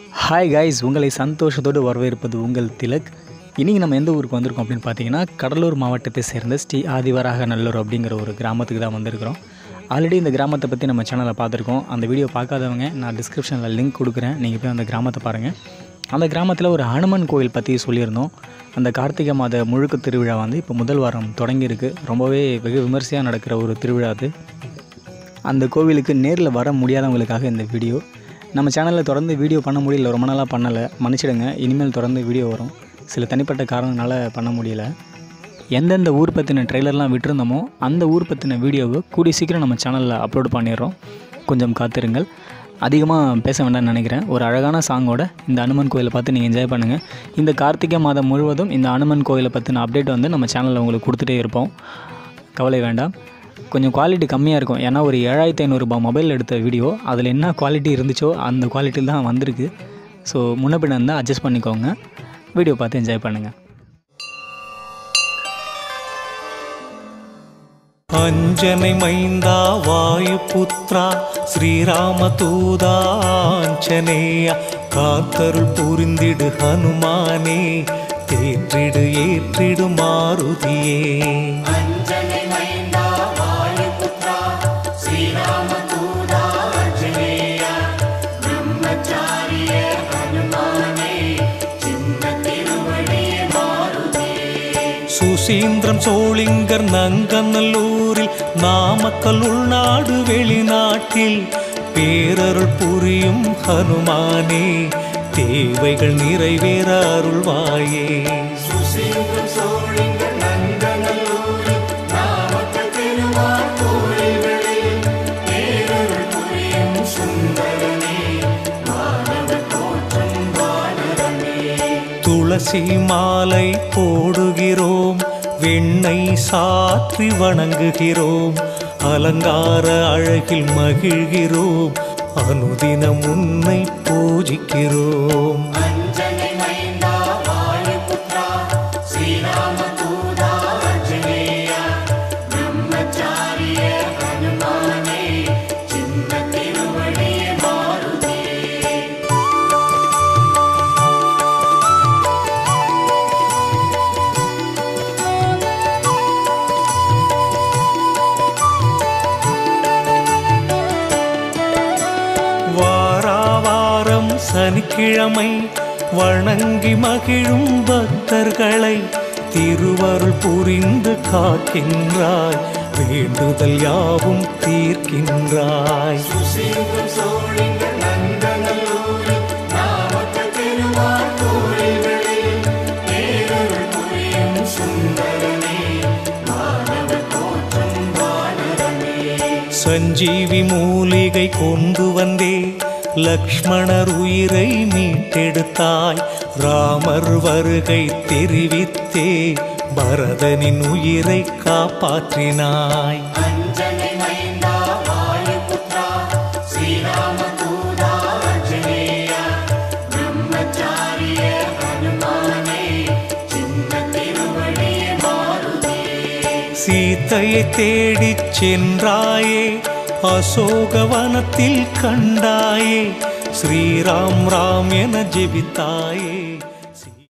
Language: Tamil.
ஹாய் கைஸ் உங்களை சந்தோஷத்தோடு வரவேற்பது உங்கள் திலக் இன்றைக்கி நம்ம எந்த ஊருக்கு வந்திருக்கோம் அப்படின்னு பார்த்தீங்கன்னா கடலூர் மாவட்டத்தை சேர்ந்த ஸ்ரீ ஆதிவராக நல்லூர் அப்படிங்கிற ஒரு கிராமத்துக்கு தான் வந்திருக்கிறோம் ஆல்ரெடி இந்த கிராமத்தை பற்றி நம்ம சேனலில் பார்த்துருக்கோம் அந்த வீடியோ பார்க்காதவங்க நான் டிஸ்கிரிப்ஷனில் லிங்க் கொடுக்குறேன் நீங்கள் போய் அந்த கிராமத்தை பாருங்கள் அந்த கிராமத்தில் ஒரு ஹனுமன் கோயில் பற்றி சொல்லியிருந்தோம் அந்த கார்த்திகை மாத முழுக்க திருவிழா வந்து இப்போ முதல் வாரம் தொடங்கியிருக்கு ரொம்பவே வெகு விமர்சையாக நடக்கிற ஒரு திருவிழா அது அந்த கோவிலுக்கு நேரில் வர முடியாதவங்களுக்காக இந்த வீடியோ நம்ம சேனலில் தொடர்ந்து வீடியோ பண்ண முடியல ரொம்ப நாளாக பண்ணலை மன்னிச்சிடுங்க இனிமேல் தொடர்ந்து வீடியோ வரும் சில தனிப்பட்ட காரணங்களால பண்ண முடியல எந்தெந்த ஊர் பற்றின ட்ரெய்லர்லாம் விட்டுருந்தோமோ அந்த ஊர் பற்றின வீடியோவை கூடிய சீக்கிரம் நம்ம சேனலில் அப்லோட் பண்ணிடுறோம் கொஞ்சம் காத்திருங்கள் அதிகமாக பேச வேண்டாம்னு நினைக்கிறேன் ஒரு அழகான சாங்கோட இந்த அனுமன் கோயிலை பார்த்து நீங்கள் என்ஜாய் பண்ணுங்கள் இந்த கார்த்திகை மாதம் முழுவதும் இந்த அனுமன் கோயிலை பற்றின அப்டேட் வந்து நம்ம சேனலில் உங்களுக்கு கொடுத்துட்டே இருப்போம் கவலை வேண்டாம் கொஞ்சம் குவாலிட்டி கம்மியாக இருக்கும் ஏன்னா ஒரு ஏழாயிரத்தி ஐநூறுரூபா மொபைல் எடுத்த வீடியோ அதில் என்ன குவாலிட்டி இருந்துச்சோ அந்த குவாலிட்டியில் தான் வந்திருக்கு ஸோ முன்ன பின்ன இருந்தால் அட்ஜஸ்ட் பண்ணிக்கோங்க வீடியோ பார்த்து என்ஜாய் பண்ணுங்கள் அஞ்சனை மைந்தா வாயுபுத்ரா ஸ்ரீராமதூதா ஆஞ்சநேயா காத்தருள் புரிந்திடு ஹனுமானே தேற்றிடு ஏற்றிடு மாருதியே சுசீந்திரம் சோளிங்கர் நங்கநல்லூரில் நாமக்கல் உள்நாடு வெளிநாட்டில் பேரருள் புரியும் ஹனுமானே தேவைகள் நிறைவேற அருள்வாயே துளசி மாலை போடுகிறோம் வெண்ணெய் சாற்றி வணங்குகிறோம் அலங்கார அழகில் மகிழ்கிறோம் அனுதினம் உன்னை பூஜிக்கிறோம் வாராவாரம் சனிக்கிழமை வணங்கி மகிழும் பக்தர்களை திருவருள் புரிந்து காக்கின்றாய் வேண்டுதல் யாவும் தீர்க்கின்றாய் சஞ்சீவி மூலிகை கொண்டு வந்தே லக்ஷ்மணர் உயிரை மீட்டெடுத்தாய் ராமர் வருகை தெரிவித்தே பரதனின் உயிரை காப்பாற்றினாய் சீத்தையை தேடிச் சென்றாயே அசோகவனத்தில் கண்டாயே ஸ்ரீராம் ராம் என ஜெபித்தாயே